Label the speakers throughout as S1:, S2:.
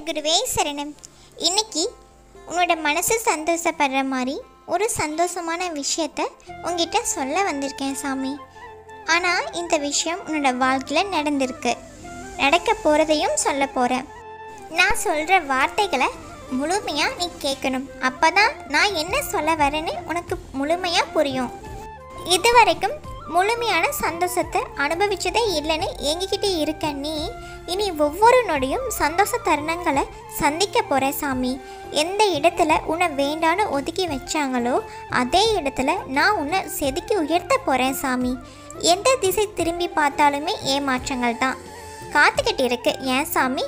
S1: குருவே சரணம் இன்னைக்கு உன்னோட மனசு சந்தோஷப்படுற மாதிரி ஒரு சந்தோஷமான விஷயத்த உங்ககிட்ட சொல்ல வந்திருக்கேன் சாமி ஆனால் இந்த விஷயம் உன்னோட வாழ்க்கையில் நடந்திருக்கு நடக்க போகிறதையும் சொல்ல போகிறேன் நான் சொல்கிற வார்த்தைகளை முழுமையாக நீ கேட்கணும் அப்போ தான் நான் என்ன சொல்ல வரேன்னு உனக்கு முழுமையாக புரியும் இதுவரைக்கும் முழுமையான சந்தோஷத்தை அனுபவிச்சதே இல்லைன்னு எங்ககிட்ட இருக்க நீ இனி ஒவ்வொரு நொடியும் சந்தோஷ தருணங்களை சந்திக்க போகிற சாமி எந்த இடத்துல உன்னை வேண்டான்னு ஒதுக்கி வச்சாங்களோ அதே இடத்துல நான் உன்னை செதுக்கி உயர்த்த போகிறேன் சாமி எந்த திசை திரும்பி பார்த்தாலுமே ஏமாற்றங்கள் தான் காத்துக்கிட்டு இருக்கு ஏன் சாமி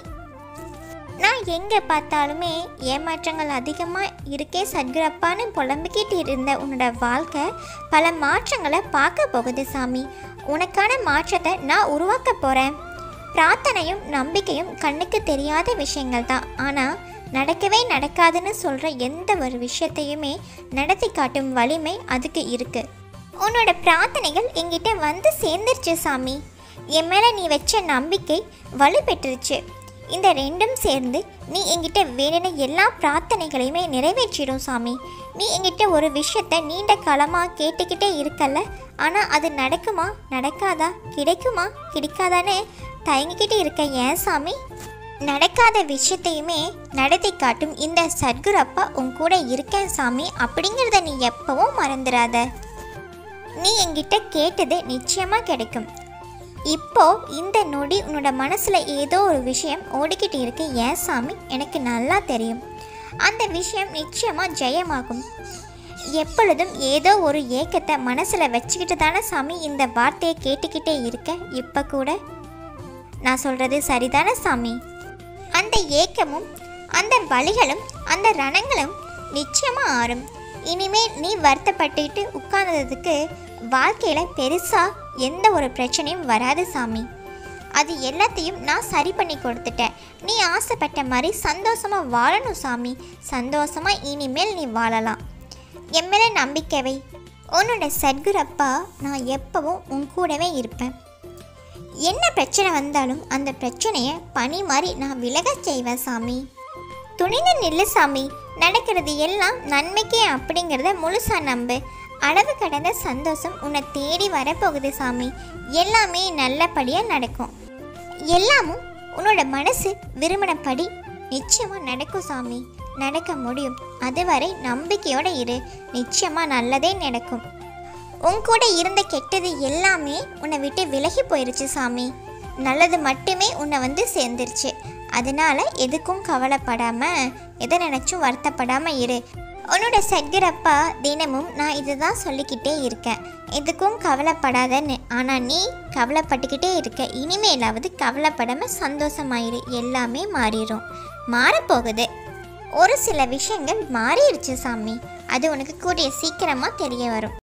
S1: நான் எங்கே பார்த்தாலுமே ஏமாற்றங்கள் அதிகமாக இருக்கே சத்குரப்பான்னு புலம்பிக்கிட்டு இருந்த உன்னோட வாழ்க்கை பல மாற்றங்களை பார்க்க போகுது சாமி உனக்கான மாற்றத்தை நான் உருவாக்க போகிறேன் பிரார்த்தனையும் நம்பிக்கையும் கண்ணுக்கு தெரியாத விஷயங்கள் தான் ஆனால் நடக்கவே நடக்காதுன்னு சொல்கிற எந்த ஒரு விஷயத்தையுமே நடத்தி காட்டும் வலிமை அதுக்கு இருக்குது உன்னோட பிரார்த்தனைகள் என்கிட்ட வந்து சேர்ந்துருச்சு சாமி என் மேலே நீ வச்ச நம்பிக்கை வலுப்பெற்றுருச்சு இந்த ரெண்டும் சேர்ந்து நீ என்கிட்ட வேணுன எல்லா பிரார்த்தனைகளையுமே நிறைவேற்றிடும் சாமி நீ என்கிட்ட ஒரு விஷயத்த நீண்ட காலமாக கேட்டுக்கிட்டே இருக்கல்ல ஆனால் அது நடக்குமா நடக்காதா கிடைக்குமா கிடைக்காதான்னு தயங்கிக்கிட்டு இருக்க ஏன் சாமி நடக்காத விஷயத்தையுமே நடத்தி காட்டும் இந்த சத்குரு அப்பா உன் கூட இருக்கேன் சாமி அப்படிங்கிறத நீ எப்பவும் மறந்துடாத நீ என்கிட்ட கேட்டது நிச்சயமாக கிடைக்கும் இப்போ இந்த நொடி உன்னோட மனசில் ஏதோ ஒரு விஷயம் ஓடிக்கிட்டு இருக்கு ஏன் சாமி எனக்கு நல்லா தெரியும் அந்த விஷயம் நிச்சயமாக ஜெயமாகும் எப்பொழுதும் ஏதோ ஒரு ஏக்கத்தை மனசில் வச்சுக்கிட்டு தானே சாமி இந்த வார்த்தையை கேட்டுக்கிட்டே இருக்க இப்போ கூட நான் சொல்கிறது சரிதானே சாமி அந்த ஏக்கமும் அந்த வலிகளும் அந்த ரணங்களும் நிச்சயமாக ஆறும் இனிமேல் நீ வருத்தப்பட்டுக்கிட்டு உட்கார்ந்ததுக்கு வாழ்க்கையில் பெருசாக எந்த ஒரு பிரச்சனையும் வராது சாமி அது எல்லாத்தையும் நான் சரி பண்ணி கொடுத்துட்டேன் நீ ஆசைப்பட்ட மாதிரி சந்தோஷமாக வாழணும் சாமி சந்தோஷமாக இனிமேல் நீ வாழலாம் என் மேலே நம்பிக்கை வை உன்னோட சத்குரப்பா நான் எப்பவும் உன் கூடவே இருப்பேன் என்ன பிரச்சனை வந்தாலும் அந்த பிரச்சனையை பனி மாதிரி நான் விலகச் செய்வேன் சாமி துணிந்து நில்லு சாமி நடக்கிறது எல்லாம் நன்மைக்கே அப்படிங்கிறத முழுசா நம்பு அளவு கடந்த சந்தோஷம் உன்னை தேடி வரப்போகுது சாமி எல்லாமே நல்லபடியாக நடக்கும் எல்லாமும் உன்னோட மனசு விரும்பினபடி நிச்சயமாக நடக்கும் சாமி நடக்க முடியும் அதுவரை நம்பிக்கையோட இரு நிச்சயமாக நல்லதே நடக்கும் உன் கூட இருந்த கெட்டது எல்லாமே உன்னை விட்டு விலகி போயிருச்சு சாமி நல்லது மட்டுமே உன்னை வந்து சேர்ந்துருச்சு அதனால எதுக்கும் கவலைப்படாம எதை நினைச்சும் வருத்தப்படாம இரு உன்னோட சத்குரப்பா தினமும் நான் இதுதான் சொல்லிக்கிட்டே இருக்கேன் எதுக்கும் கவலைப்படாதன்னு ஆனால் நீ கவலைப்பட்டுக்கிட்டே இருக்க இனிமேலாவது கவலைப்படாம சந்தோஷமாயிரு எல்லாமே மாறிடும் மாறப்போகுது ஒரு சில விஷயங்கள் மாறிடுச்சு சாமி அது உனக்கு கூடிய சீக்கிரமாக தெரிய வரும்